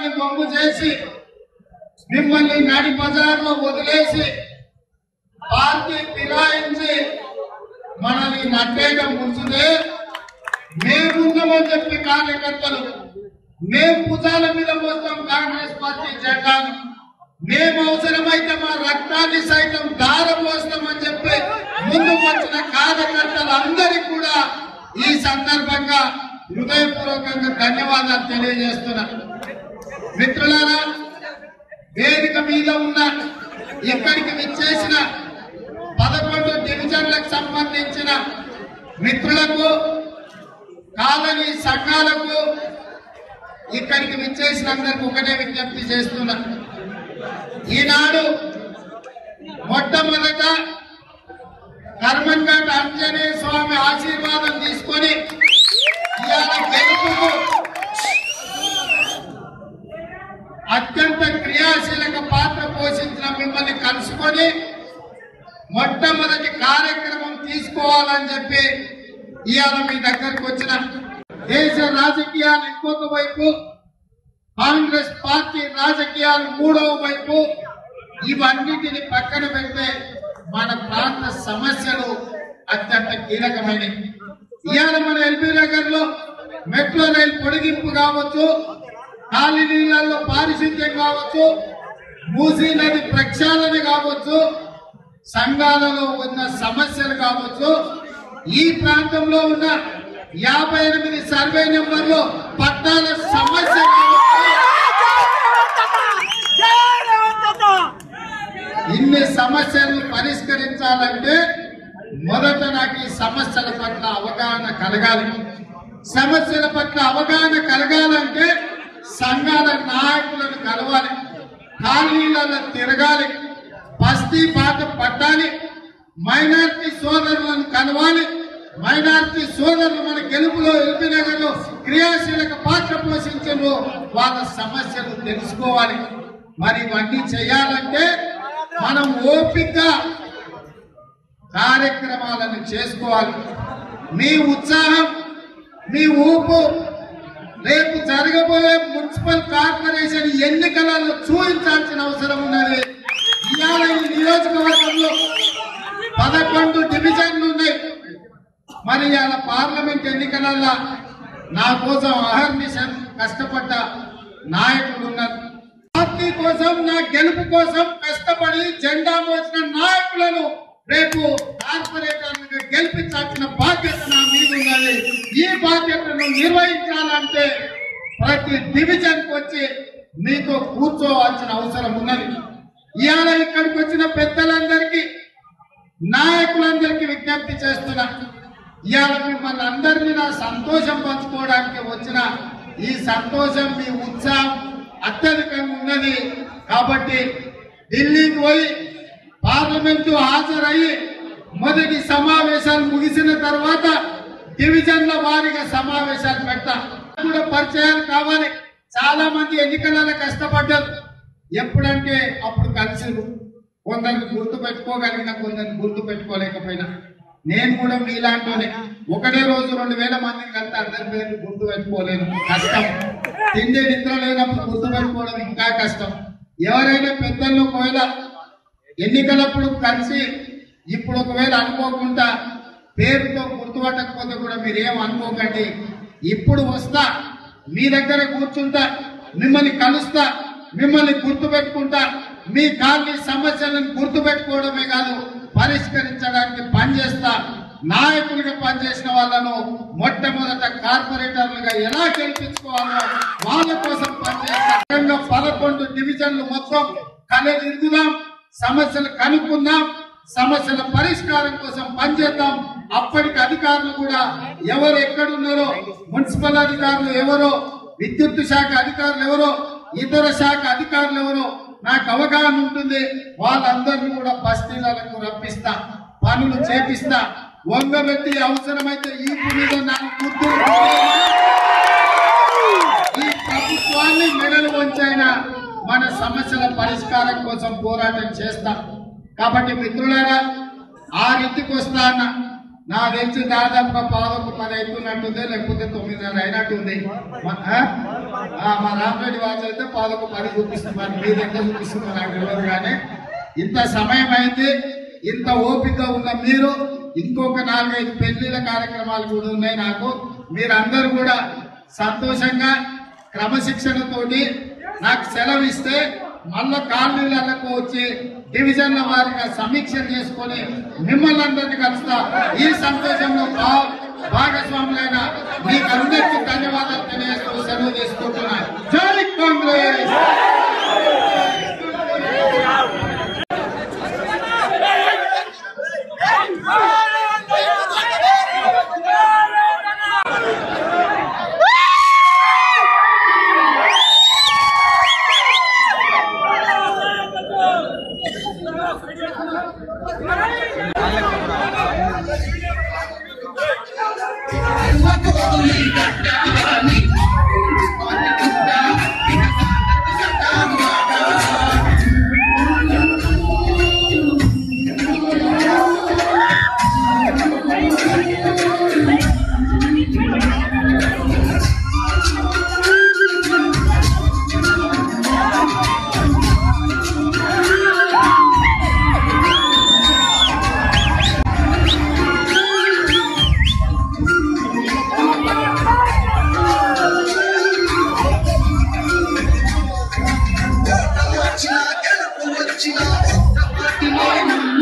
మిమ్మల్ని గొప్ప చేసి మిమ్మల్ని నడి బజార్లో వదిలేసి పార్టీ ఫిరాయించి మనల్ని నట్టేట ముంచుతే మేమున్నామని చెప్పి కార్యకర్తలు మేము భుజాల మీద మోస్తాం కాంగ్రెస్ పార్టీ జెండాను మేము అవసరమైతే మా రక్తాన్ని సైతం దారం పోస్తామని చెప్పి ముందుకు వచ్చిన కార్యకర్తలు అందరికీ కూడా ఈ సందర్భంగా హృదయపూర్వకంగా ధన్యవాదాలు తెలియజేస్తున్నా మిత్రులారా వేదిక మీద ఉన్న ఇక్కడికి విచ్చేసిన పదకొండు డివిజన్లకు సంబంధించిన మిత్రులకు కాలనీ సంఘాలకు ఇక్కడికి విచ్చేసిన అందరికి ఒకటే విజ్ఞప్తి చేస్తున్నా ఈనాడు మొట్టమొదట కర్మన్ఘాట్ ఆంజనేయ స్వామి ఆశీర్వాదం తీసుకొని ఇవాళ గెలుపుకు అత్యంత క్రియాశీలక పాత్ర పోషించిన మిమ్మల్ని కలుసుకొని మొట్టమొదటి కార్యక్రమం తీసుకోవాలని చెప్పి ఇవాళ మీ దగ్గరకు వచ్చిన దేశ రాజకీయాలు ఇంకొక వైపు కాంగ్రెస్ పార్టీ రాజకీయాలు మూడవ వైపు ఇవన్నిటిని పక్కన పెడితే మన ప్రాంత సమస్యలు అత్యంత కీలకమైనవి ఇవాళ మన ఎల్బీ నగర్ లో మెట్రో రైలు పొడిగింపు కావచ్చు ఖాళీ నీళ్లలో పారిశుద్ధ్యం కావచ్చు మూసీ నది ప్రక్షాళన కావచ్చు సంఘాలలో ఉన్న సమస్యలు కావచ్చు ఈ ప్రాంతంలో ఉన్న యాభై ఎనిమిది సర్వే నెంబర్లో పట్టాల సమస్య కావచ్చు ఇన్ని సమస్యలను పరిష్కరించాలంటే మొదట నాకు ఈ సమస్యల పట్ల అవగాహన కలగాలి సమస్యల పట్ల అవగాహన కలగాలంటే సంఘాల నాయకులను కలవాలి కాలనీలలో తిరగాలి బస్తీ బాట పట్టాలి మైనార్టీ సోదరులను కలవాలి మైనార్టీ సోదరులు మన గెలుపులో ఎల్బీ నగర్ లో క్రియాశీలక పాత్ర పోషించారు వాళ్ళ సమస్యలు తెలుసుకోవాలి మరి ఇవన్నీ చేయాలంటే మనం ఓపిక కార్యక్రమాలను చేసుకోవాలి మీ ఉత్సాహం మీ ఊపు రేపు జరగబోయే మున్సిపల్ కార్పొరేషన్ ఎన్నికలలో చూపించాల్సిన అవసరం ఉన్నది ఇవాళ ఈ నియోజకవర్గంలో పదకొండు డివిజన్లు ఉన్నాయి మరి ఇవాళ పార్లమెంట్ ఎన్నికలలో నా కోసం అహర్నిశం కష్టపడ్డ నాయకులు ఉన్నారు పార్టీ కోసం నా గెలుపు కోసం కష్టపడి జెండా మోసిన నాయకులను రేపు కార్పొరేటర్లుగా గెలిపించాల్సిన బాధ్యత నా మీద ఉన్నది ఈ బాధ్యతను నిర్వహించాలంటే ప్రతి డివిజన్ కు వచ్చి మీతో కూర్చోవాల్సిన అవసరం ఉన్నది ఇవాళ ఇక్కడికి వచ్చిన పెద్దలందరికీ నాయకులందరికీ విజ్ఞప్తి చేస్తున్నా ఇవాళ మిమ్మల్ని అందరినీ నా సంతోషం పంచుకోవడానికి వచ్చిన ఈ సంతోషం మీ ఉత్సాహం అత్యధికంగా ఉన్నది కాబట్టి ఢిల్లీకి పోయి పార్లమెంటు హాజరయ్యి మొదటి సమావేశాలు ముగిసిన తర్వాత డివిజన్ల వారీగా సమావేశాలు పెట్టా కూడా పరిచయాలు కావాలి చాలా మంది ఎన్నికలలో కష్టపడ్డారు ఎప్పుడంటే అప్పుడు కలిసిరు కొందరికి గుర్తు పెట్టుకోగలిగిన కొందరికి గుర్తు పెట్టుకోలేకపోయినా నేను కూడా మీలాంటి ఒకటే రోజు రెండు వేల మందిని కలిసి అందరి పేర్లు గుర్తు పెట్టుకోలేను కష్టం తిండి నిద్ర లేనప్పుడు గుర్తు పెట్టుకోవడం ఇంకా కష్టం ఎవరైనా పెద్దలు ఒకవేళ ఎన్నికలప్పుడు కలిసి ఇప్పుడు ఒకవేళ అనుకోకుండా పేరుతో గుర్తుపట్టకపోతే కూడా మీరు ఏం అనుకోకండి ఇప్పుడు వస్తా మీ దగ్గర కూర్చుంటా మిమ్మల్ని కలుస్తా మిమ్మల్ని గుర్తు పెట్టుకుంటా మీ కాలనీ సమస్యలను గుర్తు పెట్టుకోవడమే కాదు పరిష్కరించడానికి పనిచేస్తా నాయకులుగా పనిచేసిన వాళ్ళను మొట్టమొదట కార్పొరేటర్లుగా ఎలా గెలిపించుకోవాలో వాళ్ళ కోసం పనిచేస్తా ముఖ్యంగా పదకొండు డివిజన్లు మొత్తం కలెదిరుగుదాం సమస్యలు కనుక్కుందాం సమస్యల పరిష్కారం కోసం పనిచేద్దాం అప్పటికి అధికారులు కూడా ఎవరు ఎక్కడున్నారో మున్సిపల్ అధికారులు ఎవరో విద్యుత్ శాఖ అధికారులు ఎవరో ఇతర శాఖ అధికారులు ఎవరో నాకు అవగాహన ఉంటుంది వాళ్ళందరినీ కూడా బస్తీలకు రప్పిస్తా పనులు చేపిస్తా వంగబెట్టి అవసరమైతే ఈ మీద నాకు గుర్తు ఈ ప్రభుత్వాన్ని మెడలు వంచైనా మన సమస్యల పరిష్కారం కోసం పోరాటం చేస్తాం కాబట్టి మిత్రులారా ఆ రీతికి వస్తా అన్న నా తెలిసి దాదాపుగా పాదకు పది అవుతున్నట్టుంది లేకపోతే తొమ్మిదిన్నర అయినట్టుంది మ- ఆ? ఆ, మా రామరెడ్డి వాచ్ అయితే పాదకు పది చూపిస్తున్నారు మీరు ఎంత చూపిస్తున్నారు నాకు తెలియదు కానీ ఇంత సమయం అయింది ఇంత ఓపిక ఉన్న మీరు ఇంకొక నాలుగైదు పెళ్లిళ్ళ కార్యక్రమాలు కూడా ఉన్నాయి నాకు మీరందరూ కూడా సంతోషంగా క్రమశిక్షణతోటి నాకు సెలవు ఇస్తే మళ్ళా కాలనీలకు వచ్చి డివిజన్ల వారిగా సమీక్ష చేసుకొని మిమ్మల్ని అందరినీ కలుస్తా ఈ సంతోషంలో భా- భాగస్వాములైన మీకు అందరికీ ధన్యవాదాలు తెలియజేస్తూ సెలవు చేసుకుంటున్నాను జై కాంగ్రెస్ వచ్చిన గెలుపు వచ్చిన ఒక్క పార్టీలోనే